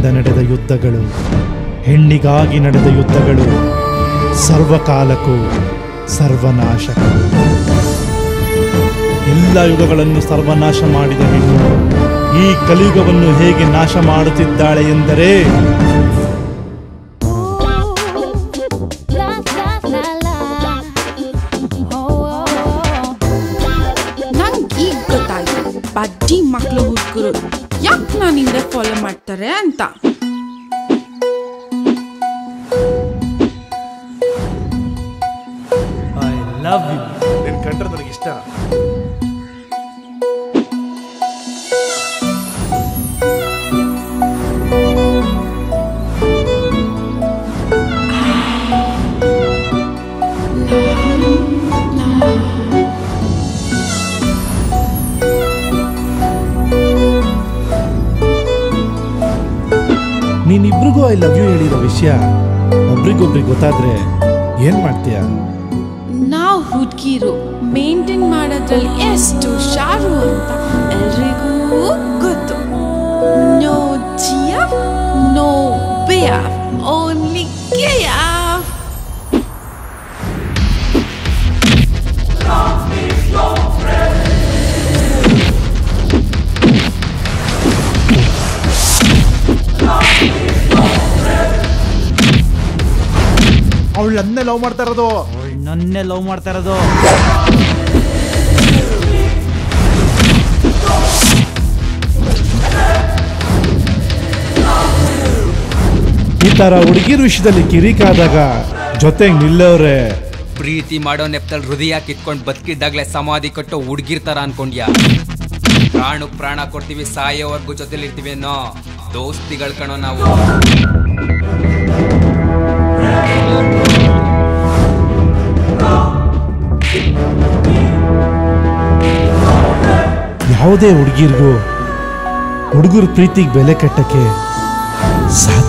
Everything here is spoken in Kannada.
ಪ್ರೀತಿಯಿಂದ ನಡೆದ ಯುದ್ಧಗಳು ಹೆಣ್ಣಿಗಾಗಿ ನಡೆದ ಯುದ್ಧಗಳು ಸರ್ವಕಾಲಕ್ಕೂ ಸರ್ವನಾಶಕ ಎಲ್ಲ ಯುಗಗಳನ್ನು ಸರ್ವನಾಶ ಮಾಡಿದ ಹೆಣ್ಣು ಈ ಕಲಿಯುಗವನ್ನು ಹೇಗೆ ನಾಶ ಮಾಡುತ್ತಿದ್ದಾಳೆ ಎಂದರೆ La la la la. Oh, ನಂಗೆ ಈಗ ಗೊತ್ತಾಯ್ತು ಬಡ್ಡಿ ಮಕ್ಳು ಹುಡುಗರು ಯಾಕೆ ನಾನು ಹಿಂದೆ ಫಾಲೋ ಮಾಡ್ತಾರೆ ಅಂತ ಐ ಲವ್ ಯು ನಿನ್ ಕಂಡ್ರೆ ನನಗೆ ಇಷ್ಟ ನೀನಿಬ್ರಿಗೂ ಐ ಲವ್ ಯು ಹೇಳಿರೋ ವಿಷಯ ಒಬ್ರಿಗೊಬ್ರಿಗೆ ಗೊತ್ತಾದ್ರೆ ಏನ್ ಮಾಡ್ತೀಯ ನಾವು ಹುಡುಗಿರು ಮೇಂಟೈನ್ ಮಾಡೋದ್ರಲ್ಲಿ ಎಷ್ಟು ಹುಷಾರು ಅಂತ ಎಲ್ರಿಗೂ ಗೊತ್ತು ನೋ ಜಿಯ ನೋ ಬೇಯ ಓನ್ಲಿ ಕೇಯ ಅವಳು ನನ್ನೇ ಲವ್ ಮಾಡ್ತಾ ಇರೋದು ನನ್ನೇ ಲವ್ ಮಾಡ್ತಾ ಇರೋದು ಈ ತರ ಹುಡುಗಿರ ವಿಷಯದಲ್ಲಿ ಕಿರಿಕಾದಾಗ ಜೊತೆಗೆ ನಿಲ್ಲವ್ರೆ ಪ್ರೀತಿ ಮಾಡೋ ನೆಪ್ತಲ್ ಹೃದಯ ಕಿತ್ಕೊಂಡು ಬದುಕಿದ್ದಾಗ್ಲೇ ಸಮಾಧಿ ಕಟ್ಟೋ ಹುಡ್ಗಿರ್ತಾರ ಅನ್ಕೊಂಡ್ಯಾ ಪ್ರಾಣಕ್ ಪ್ರಾಣ ಕೊಡ್ತೀವಿ ಸಾಯೋವರ್ಗು ಜೊತೆಲಿರ್ತೀವಿ ಅನ್ನೋ ದೋಸ್ತಿಗಳ್ ಕಣೋ ನಾವು ಯಾವುದೇ ಹುಡುಗಿರ್ಗೂ ಹುಡುಗರ ಪ್ರೀತಿಗೆ ಬೆಲೆ ಕಟ್ಟಕ್ಕೆ ಸಾಧ್ಯ